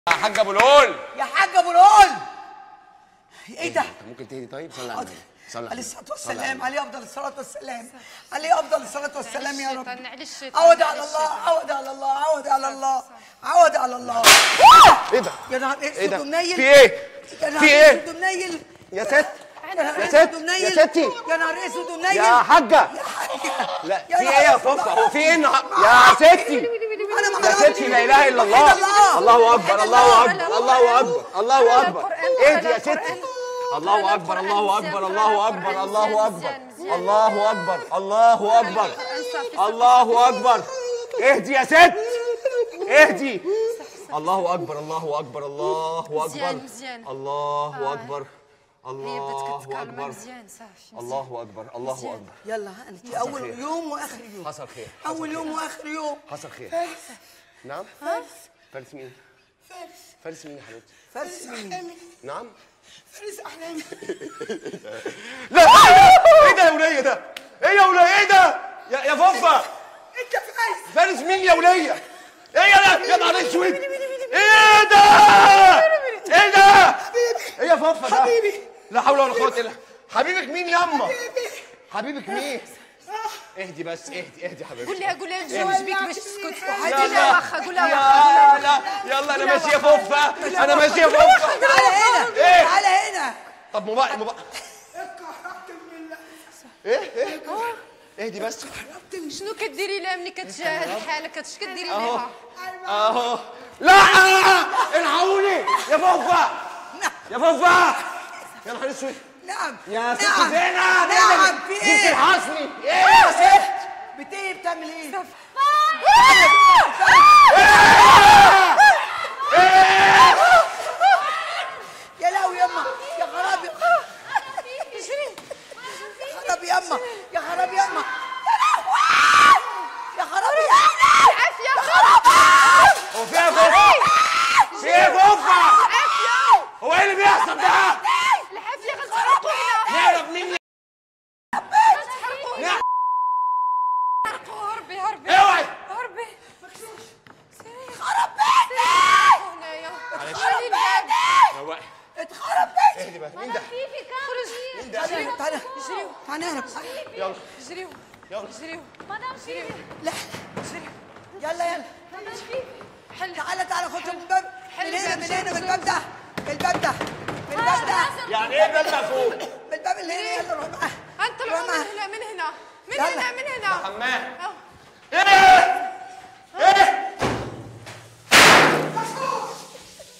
يا حاج ابو الهول يا حاج ابو الهول ايه ده؟ انت ممكن تهدي طيب صلي على حاضر. النبي صلي عليه على الصلاه النبي. صلي على والسلام عليه افضل الصلاه والسلام عليه افضل الصلاه والسلام يا رب الشيطان، نعلي الشيطان، عود نعلي على الله الشيطان. عود على الله عود على الله عود على الله ايه ده؟ يا نهار ايه ده؟ اسود ومنيل في ايه؟ يا نهار في ايه؟ اسود ومنيل يا ست يا نهار يا اسود ست ومنيل يا ستي يا نهار اسود ومنيل يا حاجة يا حاجة لا يا في نهار ايه يا اسود. فوفا هو في ايه النهار- يا ستي انا ما يا حرمتش. ستي لا اله الا الله وحيد الله. الله اكبر وحيد الله الله. اكبر الله اكبر الله اكبر القرآن، اهدي يا القرآن. ستي الله اكبر الله اكبر الله اكبر الله اكبر الله اكبر الله اكبر الله اكبر اهدي يا ست اهدي الله اكبر الله اكبر الله اكبر مزيان، مزيان. الله اكبر هي بدات الله كتكلم اكبر مزيان صافي الله اكبر الله اكبر يلا ها انت خير. اول يوم واخر يوم حصل خير حصل اول خير. يوم واخر يوم حصل خير نعم فارس مين فارس مين يا حبيبتي فارس مين نعم فارس احلامي لا ايه ده يا وليه ده ايه يا وليه ايه ده يا يا فوفا انت فارس فارس مين يا وليه ايه يا ده يا نهار اسود ايه ده ايه ده ايه يا فوفا ده حبيبي. لا حول ولا قوه الا حبيبك مين ياما حبيبك مين اهدي بس اهدي اهدي حبيبتي قول لها قول لها نتزوج بيك باش تسكت قول يلا لها واخا قول لها واخا يلا يلا انا ماشي يا فوفا انا ماشي يا فوفا تعالى هنا إيه؟ تعالى هنا طب موبايل موبايل ايه ايه اهدي بس شنو كديري لها ملي كتشاهد حالك اش كديري اهو لها اهو لا الحقوني يا فوفا يا فوفا يا نهار اسود نعم يا ست نعم. زينة نعم في دي ايه بتلحسني ايه يا ست بت ايه بتعمل ايه يا لهوي يما يا خرابي يا خرابي يما يا خرابي يما يا لهوي يا خرابي يما عافيه خرابي هو في ايه يا فوفا في ايه يا فوفا هو ايه اللي بيحصل ده العافيه غتحرقوا هنا نعرف مين غتحرقوا هنا نعم. حرقوا هربي هربي اوعي هربي خرب بيتي هنايا معلش. خلي الباب يا وائل اتخرب بيتي اهدي بس مين ده خرج تعالى تعالى جريو تعالى هنا يلا جريو يلا جريو جريو لا يلا يلا حل تعالى تعالى خش من الباب من حل هنا الباب، من هنا من شوف، الباب ده من الباب ده من الباب ده يعني ايه ده المفهوم من الباب اللي هنا يلا روح معاه انت روح من معاه هنا من هنا من يلا. هنا من هنا حمام أهو. ايه